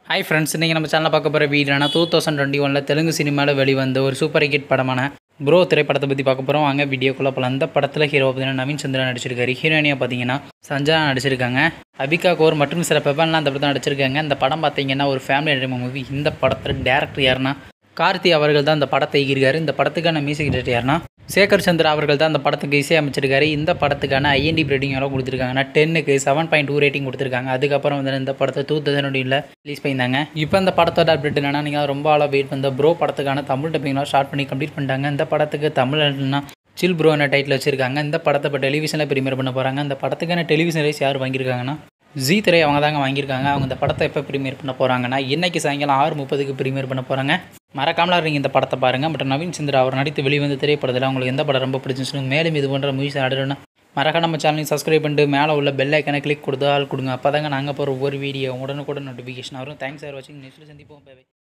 hi friends இன்றைக்கி நம்ம சேனலில் பார்க்க போகிற வீடியோனா டூ தௌசண்ட் டுவெண்ட்டி ஒனில் தெலுங்கு சினிமாவில் வெளிவந்த ஒரு சூப்பர் ஹிட் படமான ப்ரோ திரைப்படத்தை பற்றி பார்க்க போகிறோம் வாங்க வீடியோக்குள்ளே போகலாம் அந்த படத்தில் ஹீரோ பார்த்தீங்கன்னா நவீன் சந்திரன் நடிச்சிருக்காரு ஹீரோயினியாக பார்த்தீங்கன்னா சஞ்சனா நடிச்சிருக்காங்க அபிகா கோர் மற்றும் சில பெப்பன்லாம் அந்த படத்தில் நடிச்சிருக்காங்க இந்த படம் பார்த்தீங்கன்னா ஒரு ஃபேமிலி என்டர்டைன்மெண்ட் மூவி இந்த படத்தில் டேரக்டர் யாருன்னா கார்த்தி அவர்கள் தான் இந்த படத்தை இயக்கியிருக்காரு இந்த படத்துக்கான மியூசிக் டைரக்டர் யாருன்னா சேகர் சந்திரா அவர்கள் தான் அந்த படத்துக்கு இசை அமைச்சிருக்காரு இந்த படத்துக்கான ஐஎன்டி ரேட்டிங் எவ்வளோ கொடுத்துருக்காங்கன்னா டென்னுக்கு செவன் பாயிண்ட் டூ ரேட்டிங் கொடுத்துருக்காங்க அதுக்கப்புறம் வந்து இந்த படத்தை டூ தௌசண்ட் டுவெண்ட்டியில் ரிலீஸ் பண்ணியிருந்தாங்க இப்போ இந்த படத்தோட அப்டேட் என்னன்னா நீங்கள் ரொம்ப ஆளாக வெயிட் பண்ண ப்ரோ படத்துக்கான தமிழ் டப்பிங்லாம் ஸ்டார்ட் பண்ணி கம்ப்ளீட் பண்ணிட்டாங்க இந்த படத்துக்கு தமிழ்னா சில் ப்ரோ என்ன டைட்டில் வச்சிருக்காங்க இந்த படத்தை இப்போ டெலிவிஷனில் ப்ரீமியர் பண்ண போகிறாங்க இந்த படத்துக்கான டெலிவிஷன் ரைஸ் யார் வாங்கியிருக்காங்கன்னா ஜி திரை அவங்க தாங்க வாங்கியிருக்காங்க அவங்க இந்த படத்தை எப்போ ப்ரீமியர் பண்ண போகிறாங்கன்னா இன்னைக்கு சாயங்காலம் ஆறு முப்பதுக்கு ப்ரீமியர் பண்ண போகிறாங்க மறக்காமல நீங்கள் இந்த படத்தை பாருங்கள் மற்றும் நவீன் சந்திரா அவர் நடித்து வெளிவந்த திரைப்படத்தில் உங்களுக்கு எந்த படம் ரொம்ப பிடிச்சிருந்துச்சு மேலும் இது போன்ற மூவிஸ் ஆடணும்னா மறக்காம நம்ம சேனலையும் சப்ஸ்கிரைப் பண்ணிட்டு மேலே உள்ள பெல் ஐக்கனை கிளிக் கொடுத்து ஆள் கொடுங்க அப்போ தாங்க நாங்கள் போகிற ஒவ்வொரு வீடியோ உடனுக்குடன் நோட்டிஃபிகேஷன் வரும் தேங்க்ஸ் ஃபார் வாட்சிங் நெக்ஸ்ட்டில் சந்திப்போம் பை